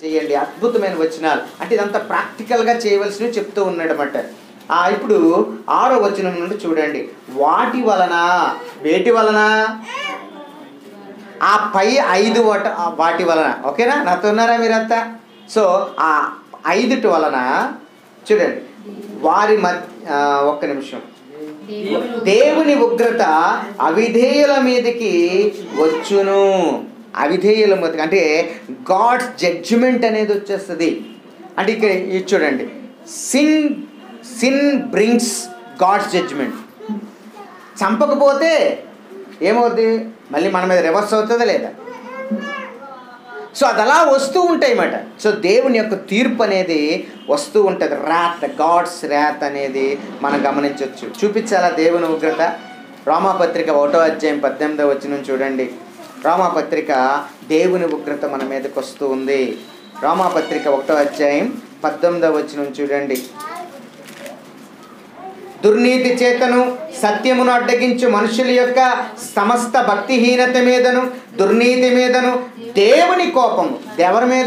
చేయండి అద్భుతమైన వచనాలు అంటే ఇదంతా ప్రాక్టికల్గా చేయవలసినవి చెప్తూ ఉన్నాడు అనమాట ఇప్పుడు ఆరో వచనం నుండి చూడండి వాటి వలన వేటి వలన ఆ పై ఐదు వాట ఆ వాటి వలన ఓకేనా నాతో ఉన్నారా మీరంతా సో ఆ ఐదుటి వలన చూడండి వారి మధ్య ఒక్క నిమిషం దేవుని ఉగ్రత అవిధేయుల మీదకి వచ్చును అవిధేయుల మీదకి అంటే గాడ్స్ జడ్జిమెంట్ అనేది వచ్చేస్తుంది అంటే ఇక్కడ ఇది చూడండి sin sin brings God's judgement చంపకపోతే ఏమవుద్ది మళ్ళీ మన మీద రివర్స్ అవుతుందా లేదా సో అది అలా వస్తూ ఉంటాయి అన్నమాట సో దేవుని యొక్క తీర్పు అనేది వస్తూ ఉంటుంది ర్యాత్ గాడ్స్ ర్యాత్ అనేది మనం గమనించవచ్చు చూపించాలా దేవుని ఉగ్రత రామాపత్రిక ఒకటో అధ్యాయం పద్దెనిమిదో వచ్చిన చూడండి రామాపత్రిక దేవుని ఉగ్రత మన మీదకి వస్తూ ఉంది రామాపత్రిక ఒకటో అధ్యాయం పద్దెనిమిదో వచ్చిన చూడండి దుర్నీతి చేతను సత్యమును అడ్డగించు మనుషుల యొక్క సమస్త భక్తిహీనత మీదను దుర్నీతి మీదను దేవుని కోపము ఎవరి మీద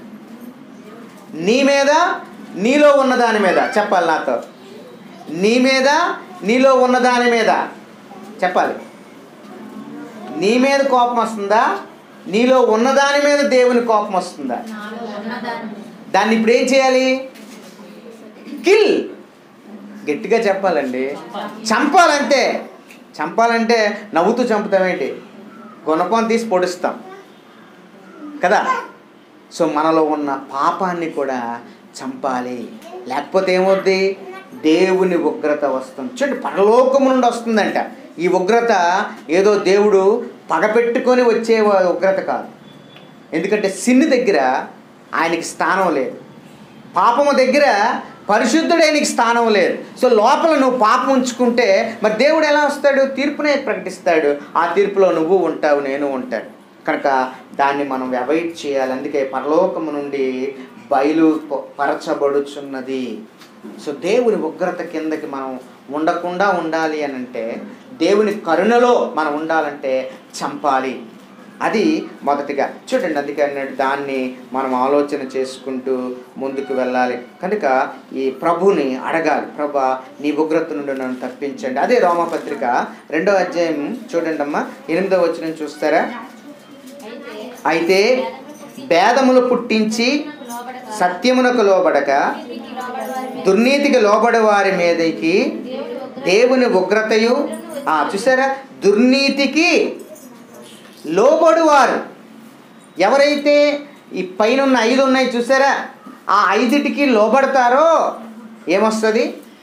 నీ మీద నీలో ఉన్న దాని మీద చెప్పాలి నాతో నీ మీద నీలో ఉన్న దాని మీద చెప్పాలి నీ మీద కోపం వస్తుందా నీలో ఉన్న దాని మీద దేవుని కోపం వస్తుందా దాన్ని ఇప్పుడు ఏం చేయాలి కిల్ గట్టిగా చెప్పాలండి చంపాలంటే చంపాలంటే నవ్వుతూ చంపుతామేంటి గుణపం తీసి పొడుస్తాం కదా సో మనలో ఉన్న పాపాన్ని కూడా చంపాలి లేకపోతే ఏమవుద్ది దేవుని ఉగ్రత వస్తుంది చూడండి పరలోకము నుండి వస్తుందంట ఈ ఉగ్రత ఏదో దేవుడు పగపెట్టుకొని వచ్చే ఉగ్రత కాదు ఎందుకంటే సిన్ని దగ్గర ఆయనకి స్థానం లేదు పాపము దగ్గర పరిశుద్ధుడైనకి స్థానం లేదు సో లోపల నువ్వు పాపం ఉంచుకుంటే మరి దేవుడు ఎలా వస్తాడు తీర్పునే ప్రకటిస్తాడు ఆ తీర్పులో నువ్వు ఉంటావు నేను ఉంటాడు కనుక దాన్ని మనం అవాయిడ్ చేయాలి అందుకే పరలోకము నుండి బయలు పరచబడుచున్నది సో దేవుని ఉగ్రత కిందకి మనం ఉండకుండా ఉండాలి అని అంటే దేవుని కరుణలో మనం ఉండాలంటే చంపాలి అది మొదటిగా చూడండి అందుకే అన్నాడు దాన్ని మనం ఆలోచన చేసుకుంటూ ముందుకు వెళ్ళాలి కనుక ఈ ప్రభుని అడగాలి ప్రభా నీ ఉగ్రత నుండి నన్ను తప్పించండి అదే రోమపత్రిక రెండో అధ్యాయం చూడండి అమ్మా ఎనిమిదో వచ్చిన చూస్తారా అయితే భేదములు పుట్టించి సత్యమునకు లోబడక దుర్నీతికి లోబడి వారి మీదకి దేవుని ఉగ్రతయు ఆ, చూసారా దుర్నీతికి లోబడువారు ఎవరైతే ఈ పైన ఉన్న ఐదు ఉన్నాయి చూసారా ఆ ఐదుటికి లోబడతారో ఏమొస్తుంది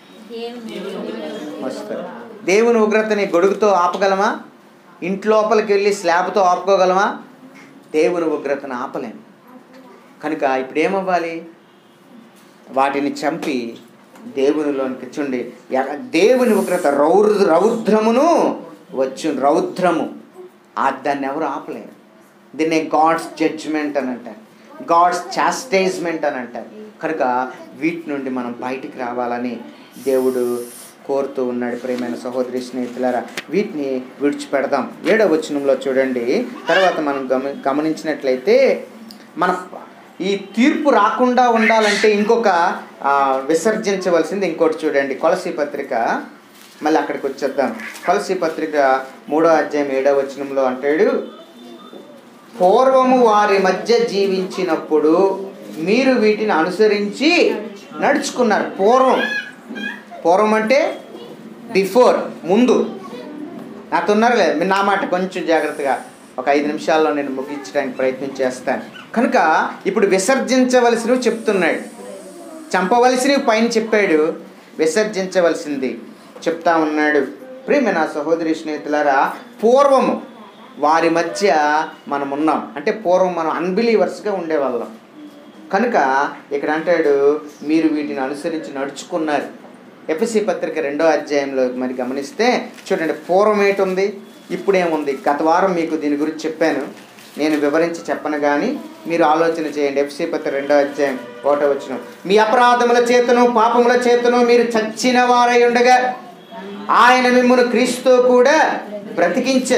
వస్తుంది దేవుని ఉగ్రతని గొడుగుతో ఆపగలమా ఇంటి లోపలికి వెళ్ళి స్లాబ్తో ఆపుకోగలమా దేవుని ఉగ్రతను ఆపలేము కనుక ఇప్పుడు ఏమవ్వాలి వాటిని చంపి దేవునిలోనికి చూడండి ఎ- దేవుని ఉగ్రత రౌర్ రౌద్రమును వచ్చు రౌద్రము ఆ దాన్ని ఎవరు ఆపలేరు దీన్ని గాడ్స్ జడ్జ్మెంట్ అని అంటారు గాడ్స్ చాస్టైజ్మెంట్ అని అంటారు కనుక వీటి నుండి మనం బయటికి రావాలని దేవుడు కోరుతూ ఉన్నాడు ప్రేమైన సహోదరి స్నేహితులారా వీటిని విడిచిపెడదాం ఏడవ వచనంలో చూడండి తర్వాత మనం గమ గమనించినట్లయితే మన ఈ తీర్పు రాకుండా ఉండాలంటే ఇంకొక ఆ, విసర్జించవలసింది ఇంకోటి చూడండి కొలసి పత్రిక మళ్ళీ అక్కడికి వచ్చేద్దాం కొలసి పత్రిక మూడో అధ్యాయం ఏడో వచనంలో అంటాడు పూర్వము వారి మధ్య జీవించినప్పుడు మీరు వీటిని అనుసరించి నడుచుకున్నారు పూర్వం పూర్వం అంటే బిఫోర్ ముందు నాతో ఉన్నారు లేదు మీరు నా మాట కొంచెం జాగ్రత్తగా ఒక ఐదు నిమిషాల్లో నేను ముగించడానికి ప్రయత్నం చేస్తాను కనుక ఇప్పుడు విసర్జించవలసినవి చెప్తున్నాడు చంపవలసినవి పైన చెప్పాడు విసర్జించవలసింది చెప్తా ఉన్నాడు ప్రేమ నా సహోదరి స్నేహితులారా పూర్వము వారి మధ్య మనం ఉన్నాం అంటే పూర్వం మనం అన్బిలీవర్స్గా ఉండేవాళ్ళం కనుక ఇక్కడ అంటాడు మీరు వీటిని అనుసరించి నడుచుకున్నారు ఎఫ్ఎస్సి పత్రిక రెండో అధ్యాయంలో మరి గమనిస్తే చూడండి పూర్వం ఏటుంది ఇప్పుడేముంది గత వారం మీకు దీని గురించి చెప్పాను నేను వివరించి చెప్పను కానీ మీరు ఆలోచన చేయండి ఎఫ్సి పత్రిక రెండో అధ్యాయం ఒకటో వచ్చిన మీ అపరాధముల చేతను పాపముల చేతను మీరు చచ్చిన వారై ఉండగా ఆయన మిమ్మల్ని క్రీస్తు కూడా బ్రతికించను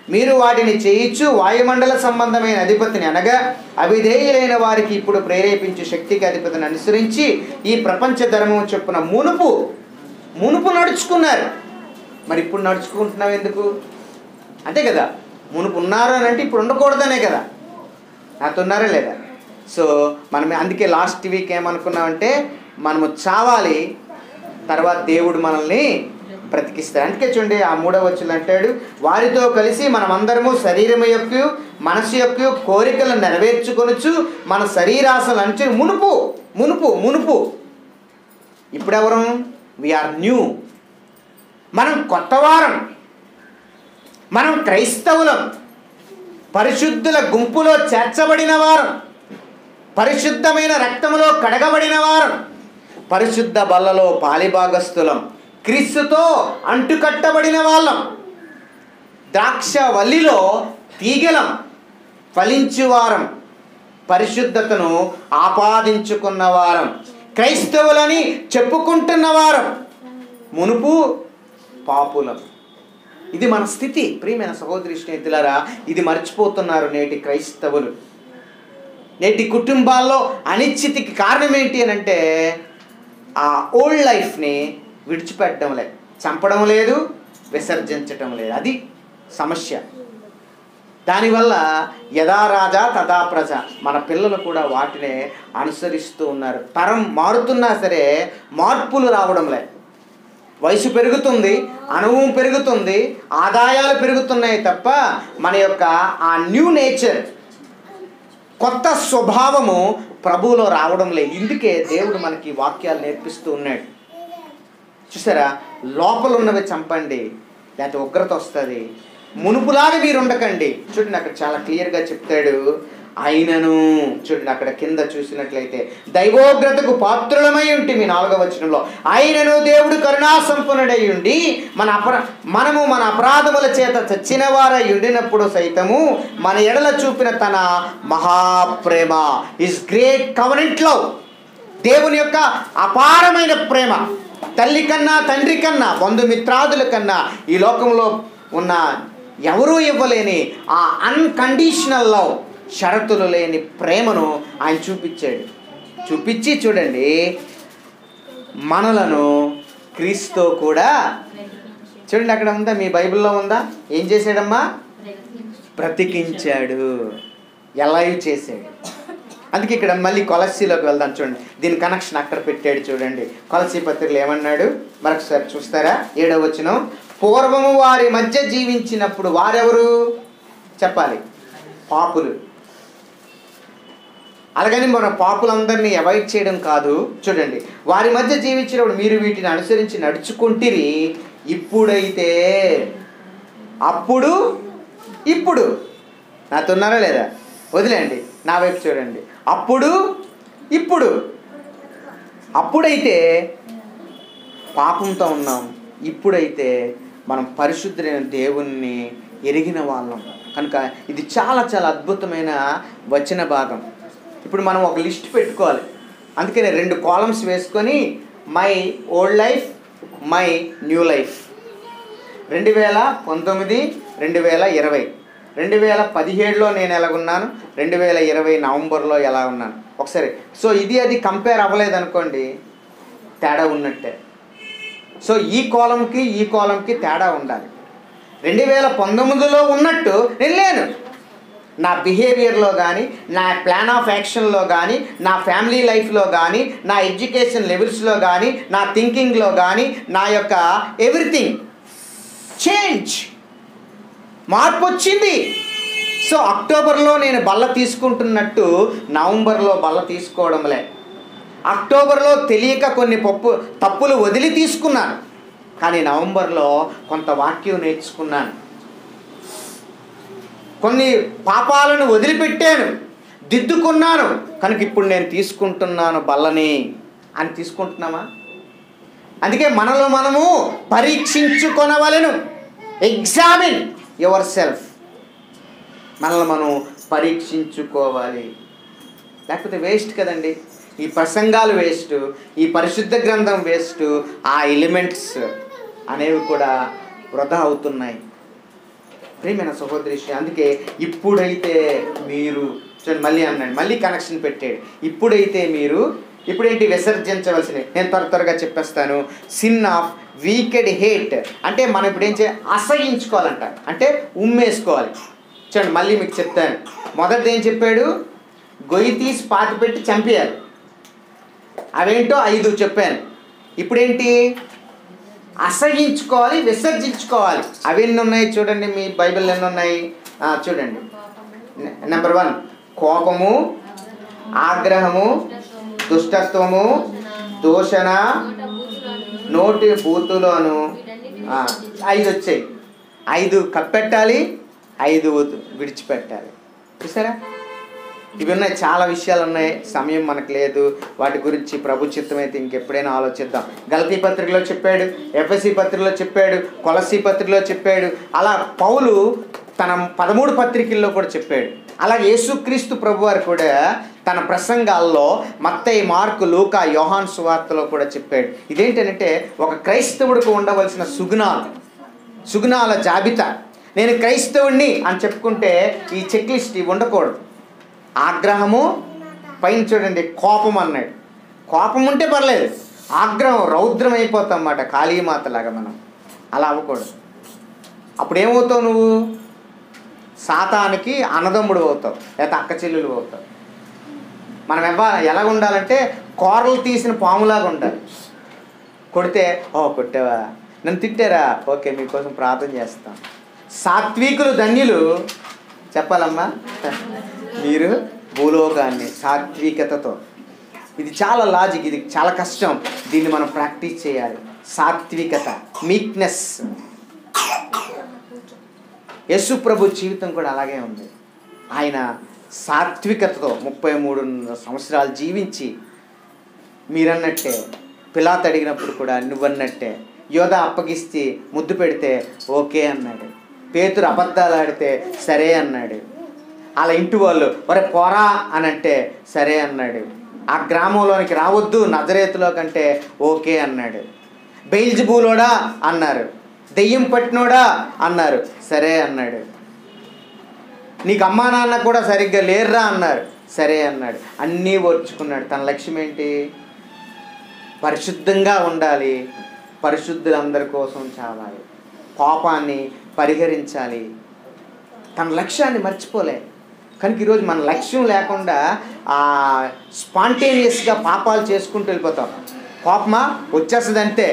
మీరు వాటిని చేయించు వాయుమండల సంబంధమైన అధిపతిని అనగా అవిధేయులైన వారికి ఇప్పుడు ప్రేరేపించే శక్తికి అధిపతిని అనుసరించి ఈ ప్రపంచ ధర్మం చొప్పున మునుపు మునుపు నడుచుకున్నారు మరి ఇప్పుడు నడుచుకుంటున్నావు ఎందుకు అంతే కదా మునుపు ఉన్నారు అని అంటే ఇప్పుడు ఉండకూడదనే కదా నాతో ఉన్నారా లేదా సో మనం అందుకే లాస్ట్ వీక్ ఏమనుకున్నామంటే మనము చావాలి తర్వాత దేవుడు మనల్ని బ్రతికిస్తాడు అందుకే చూడండి ఆ మూడవ వచ్చులు అంటాడు వారితో కలిసి మనమందరము శరీరము యొక్క మనసు యొక్క కోరికలను నెరవేర్చుకొనొచ్చు మన శరీరాశలు అంచు మునుపు మునుపు మునుపు ఇప్పుడెవరం వీఆర్ న్యూ మనం కొత్తవారం మనం క్రైస్తవులం పరిశుద్ధుల గుంపులో చేర్చబడిన వారం పరిశుద్ధమైన రక్తములో కడగబడిన వారం పరిశుద్ధ బల్లలో పాలిభాగస్థులం క్రీస్తుతో అంటుకట్టబడిన వాళ్ళం ద్రాక్ష వల్లిలో తీగలం ఫలించువారం పరిశుద్ధతను ఆపాదించుకున్న వారం క్రైస్తవులని చెప్పుకుంటున్న వారం మునుపు పాపులం ఇది మన స్థితి ప్రియమైన సహోదరి స్నేహితులారా ఇది మర్చిపోతున్నారు నేటి క్రైస్తవులు నేటి కుటుంబాల్లో అనిశ్చితికి కారణం ఏంటి అని అంటే ఆ ఓల్డ్ లైఫ్ని విడిచిపెట్టడం లేదు చంపడం లేదు విసర్జించటం లేదు అది సమస్య దానివల్ల యథా రాజా తథా ప్రజ మన పిల్లలు కూడా వాటినే అనుసరిస్తూ ఉన్నారు తరం మారుతున్నా సరే మార్పులు రావడం లేదు వయసు పెరుగుతుంది అనుభవం పెరుగుతుంది ఆదాయాలు పెరుగుతున్నాయి తప్ప మన యొక్క ఆ న్యూ నేచర్ కొత్త స్వభావము ప్రభువులో రావడం లేదు ఇందుకే దేవుడు మనకి వాక్యాలు నేర్పిస్తూ ఉన్నాడు చూసారా లోపల ఉన్నవి చంపండి లేకపోతే ఉగ్రత వస్తుంది మునుపులాగా మీరు ఉండకండి చూడండి అక్కడ చాలా క్లియర్గా చెప్తాడు అయినను చూడండి అక్కడ కింద చూసినట్లయితే దైవోగ్రతకు పాత్రులమై ఉంటే మీ నాలుగవ వచనంలో అయినను దేవుడు కరుణా సంపన్నుడై ఉండి మన అపరా మనము మన అపరాధముల చేత చచ్చిన వారై ఉండినప్పుడు సైతము మన ఎడల చూపిన తన మహాప్రేమ ఇస్ గ్రేట్ కవనెంట్ లవ్ దేవుని యొక్క అపారమైన ప్రేమ తల్లి కన్నా తండ్రి కన్నా బంధుమిత్రాదుల కన్నా ఈ లోకంలో ఉన్న ఎవరూ ఇవ్వలేని ఆ అన్కండిషనల్ లవ్ షరతులు లేని ప్రేమను ఆయన చూపించాడు చూపించి చూడండి మనలను క్రీస్తు కూడా చూడండి అక్కడ ఉందా మీ బైబిల్లో ఉందా ఏం చేశాడమ్మా బ్రతికించాడు ఎలైవ్ చేశాడు అందుకే ఇక్కడ మళ్ళీ కొలసీలోకి వెళ్దాం చూడండి దీని కనెక్షన్ అక్కడ పెట్టాడు చూడండి కొలసీ పత్రికలు ఏమన్నాడు మరొకసారి చూస్తారా ఏడవ వచ్చిన పూర్వము వారి మధ్య జీవించినప్పుడు వారెవరు చెప్పాలి పాపులు అలాగని మన పాపులందరినీ అవాయిడ్ చేయడం కాదు చూడండి వారి మధ్య జీవించినప్పుడు మీరు వీటిని అనుసరించి నడుచుకుంటిరి ఇప్పుడైతే అప్పుడు ఇప్పుడు నాతో ఉన్నారా లేదా వదిలేండి నా వైపు చూడండి అప్పుడు ఇప్పుడు అప్పుడైతే పాపంతో ఉన్నాం ఇప్పుడైతే మనం పరిశుద్ధులైన దేవుణ్ణి ఎరిగిన వాళ్ళం కనుక ఇది చాలా చాలా అద్భుతమైన వచన భాగం ఇప్పుడు మనం ఒక లిస్ట్ పెట్టుకోవాలి అందుకనే రెండు కాలమ్స్ వేసుకొని my old life my new life రెండు వేల పంతొమ్మిది రెండు వేల ఇరవై రెండు వేల పదిహేడులో నేను ఎలాగున్నాను రెండు వేల ఇరవై నవంబర్లో ఎలా ఉన్నాను ఒకసారి సో ఇది అది కంపేర్ అవ్వలేదు అనుకోండి తేడా ఉన్నట్టే సో ఈ కాలంకి ఈ కాలంకి తేడా ఉండాలి రెండు వేల పంతొమ్మిదిలో ఉన్నట్టు నేను లేను నా బిహేవియర్లో కానీ నా ప్లాన్ ఆఫ్ యాక్షన్లో కానీ నా ఫ్యామిలీ లైఫ్లో కానీ నా ఎడ్యుకేషన్ లెవెల్స్లో కానీ నా థింకింగ్లో కానీ నా యొక్క ఎవ్రీథింగ్ చేంజ్ మార్పు వచ్చింది సో అక్టోబర్లో నేను బల్ల తీసుకుంటున్నట్టు నవంబర్లో బల్ల తీసుకోవడంలే అక్టోబర్లో తెలియక కొన్ని పప్పు తప్పులు వదిలి తీసుకున్నాను కానీ నవంబర్లో కొంత వాక్యం నేర్చుకున్నాను కొన్ని పాపాలను వదిలిపెట్టాను దిద్దుకున్నాను కనుక ఇప్పుడు నేను తీసుకుంటున్నాను బల్లని అని తీసుకుంటున్నామా అందుకే మనలో మనము పరీక్షించుకొనవలను ఎగ్జామిన్ యువర్ సెల్ఫ్ మనల్ని మనం పరీక్షించుకోవాలి లేకపోతే వేస్ట్ కదండి ఈ ప్రసంగాలు వేస్ట్ ఈ పరిశుద్ధ గ్రంథం వేస్ట్ ఆ ఎలిమెంట్స్ అనేవి కూడా వృధా అవుతున్నాయి ప్రియమైన సహోదరి శ్రీ అందుకే ఇప్పుడైతే మీరు చూడండి మళ్ళీ అన్నాడు మళ్ళీ కనెక్షన్ పెట్టాడు ఇప్పుడైతే మీరు ఇప్పుడేంటి విసర్జించవలసినవి నేను త్వర త్వరగా చెప్పేస్తాను సిన్ ఆఫ్ వీకెడ్ హేట్ అంటే మనం ఇప్పుడు ఏం చేయాలి అసహించుకోవాలంట అంటే ఉమ్మేసుకోవాలి చూడండి మళ్ళీ మీకు చెప్తాను మొదటిది ఏం చెప్పాడు గొయ్యి తీసి పాతి పెట్టి చంపేయాలి అవేంటో ఐదు చెప్పాను ఇప్పుడేంటి అసహించుకోవాలి విసర్జించుకోవాలి అవి ఎన్ని ఉన్నాయి చూడండి మీ బైబిల్ ఎన్ని ఉన్నాయి ఆ, చూడండి నె- నెంబర్ వన్ కోపము ఆగ్రహము దుష్టత్వము దూషణ నోటి బూతులోను ఆ, ఐదు వచ్చాయి ఐదు కప్పెట్టాలి ఐదు వద్దు- విడిచిపెట్టాలి చూసారా ఇవి ఉన్నాయి చాలా విషయాలు ఉన్నాయి సమయం మనకు లేదు వాటి గురించి ప్రభు చిత్తం అయితే ఇంకెప్పుడైనా ఆలోచిద్దాం గల్తీ పత్రికలో చెప్పాడు ఎఫ్ఎస్సి పత్రికలో చెప్పాడు కొలసి పత్రికలో చెప్పాడు అలా పౌలు తన పదమూడు పత్రికల్లో కూడా చెప్పాడు అలాగే యేసుక్రీస్తు ప్రభువారు కూడా తన ప్రసంగాల్లో మత్తయి మార్కు లూకా యోహాన్ సువార్తలో కూడా చెప్పాడు ఇదేంటంటే ఒక క్రైస్తవుడికి ఉండవలసిన సుగుణాలు సుగుణాల జాబితా నేను క్రైస్తవుణ్ణి అని చెప్పుకుంటే ఈ చెక్ లిస్ట్ ఇవి ఉండకూడదు ఆగ్రహము పైన చూడండి కోపం అన్నాడు కోపం ఉంటే పర్లేదు ఆగ్రహం రౌద్రం అయిపోతాం అన్నమాట కాళీమాతలాగా మనం అలా అవ్వకూడదు అప్పుడు ఏమవుతావు నువ్వు సాతానికి అన్నదమ్ముడు అవుతావు లేకపోతే అక్క చెల్లెలు అవుతావు మనం ఎవ్వ ఎలా ఉండాలంటే కూరలు తీసిన పాములాగా ఉండాలి కొడితే ఓ కొట్టావా నన్ను తిట్టారా ఓకే మీకోసం ప్రార్థన చేస్తాం సాత్వికులు ధన్యులు చెప్పాలమ్మా మీరు భూలోకాన్ని సాత్వికతతో ఇది చాలా లాజిక్ ఇది చాలా కష్టం దీన్ని మనం ప్రాక్టీస్ చేయాలి సాత్వికత మీక్నెస్ యేసు ప్రభు జీవితం కూడా అలాగే ఉంది ఆయన సాత్వికతతో ముప్పై మూడు సంవత్సరాలు జీవించి మీరన్నట్టే పిలాత్ అడిగినప్పుడు కూడా నువ్వన్నట్టే యోధ అప్పగిస్తే ముద్దు పెడితే ఓకే అన్నాడు పేతురు అబద్ధాలు ఆడితే సరే అన్నాడు అలా ఇంటి వాళ్ళు ఒరే పోరా అని అంటే సరే అన్నాడు ఆ గ్రామంలోనికి రావద్దు నజరేతులో కంటే ఓకే అన్నాడు బెయిల్జిబూలోడా అన్నారు దెయ్యం పట్టినోడా అన్నారు సరే అన్నాడు నీకు అమ్మా నాన్న కూడా సరిగ్గా లేర్రా అన్నారు సరే అన్నాడు అన్నీ ఓర్చుకున్నాడు తన లక్ష్యం ఏంటి పరిశుద్ధంగా ఉండాలి పరిశుద్ధులందరి కోసం చావాలి పాపాన్ని పరిహరించాలి తన లక్ష్యాన్ని మర్చిపోలే కనుక ఈరోజు మన లక్ష్యం లేకుండా స్పాంటేనియస్గా పాపాలు చేసుకుంటూ వెళ్ళిపోతాం కోపమా వచ్చేస్తుంది అంతే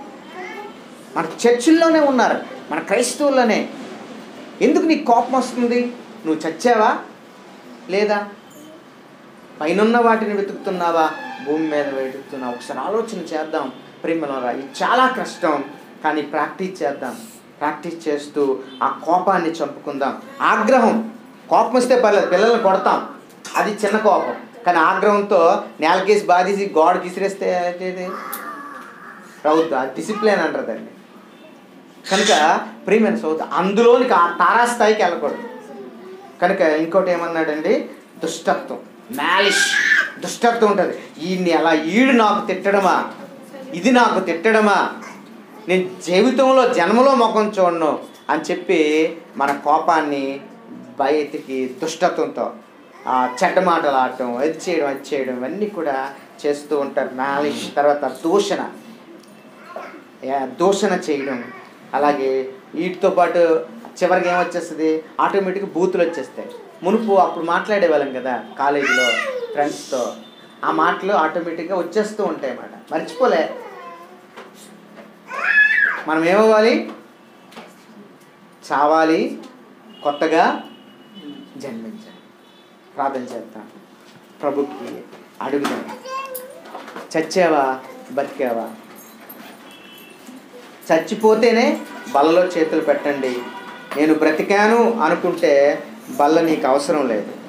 మన చర్చిల్లోనే ఉన్నారు మన క్రైస్తవుల్లోనే ఎందుకు నీకు కోపం వస్తుంది నువ్వు చచ్చావా లేదా పైనున్న వాటిని వెతుకుతున్నావా భూమి మీద వెతుకుతున్నావా ఒకసారి ఆలోచన చేద్దాం ప్రేమలోరా ఇది చాలా కష్టం కానీ ప్రాక్టీస్ చేద్దాం ప్రాక్టీస్ చేస్తూ ఆ కోపాన్ని చంపుకుందాం ఆగ్రహం కోపం వస్తే పర్లేదు పిల్లల్ని కొడతాం అది చిన్న కోపం కానీ ఆగ్రహంతో నేలకేసి బాధేసి గోడకి విసిరేస్తే ఏంటిది రౌద్దు అది డిసిప్లిన్ అంటారు దాన్ని కనుక ప్రియమైన సోదరు అందులోనికి ఆ తారాస్థాయికి వెళ్ళకూడదు కనుక ఇంకోటి ఏమన్నాడండి దుష్టత్వం మ్యాలిష్ దుష్టత్వం ఉంటుంది ఈయన్ని అలా ఈడు నాకు తిట్టడమా ఇది నాకు తిట్టడమా నేను జీవితంలో జన్మలో ముఖం చూడను అని చెప్పి మన కోపాన్ని బయటికి దుష్టత్వంతో ఆ చెడ్డ మాటలు ఆడటం అది చేయడం అది చేయడం ఇవన్నీ కూడా చేస్తూ ఉంటారు మ్యాలిష్ తర్వాత దూషణ యా- దూషణ చేయడం అలాగే వీటితో పాటు చివరికి ఏమొచ్చేస్తుంది ఆటోమేటిక్గా బూతులు వచ్చేస్తాయి మునుపు అప్పుడు మాట్లాడేవాళ్ళం కదా కాలేజీలో ఫ్రెండ్స్తో ఆ మాటలు ఆటోమేటిక్గా వచ్చేస్తూ ఉంటాయి అన్నమాట మర్చిపోలే మనం ఏమవ్వాలి చావాలి కొత్తగా జన్మించాలి ప్రార్థన చేద్దాం ప్రభుకి అడుగుదాం చచ్చావా బతికావా చచ్చిపోతేనే బల్లలో చేతులు పెట్టండి నేను బ్రతికాను అనుకుంటే బల్ల నీకు అవసరం లేదు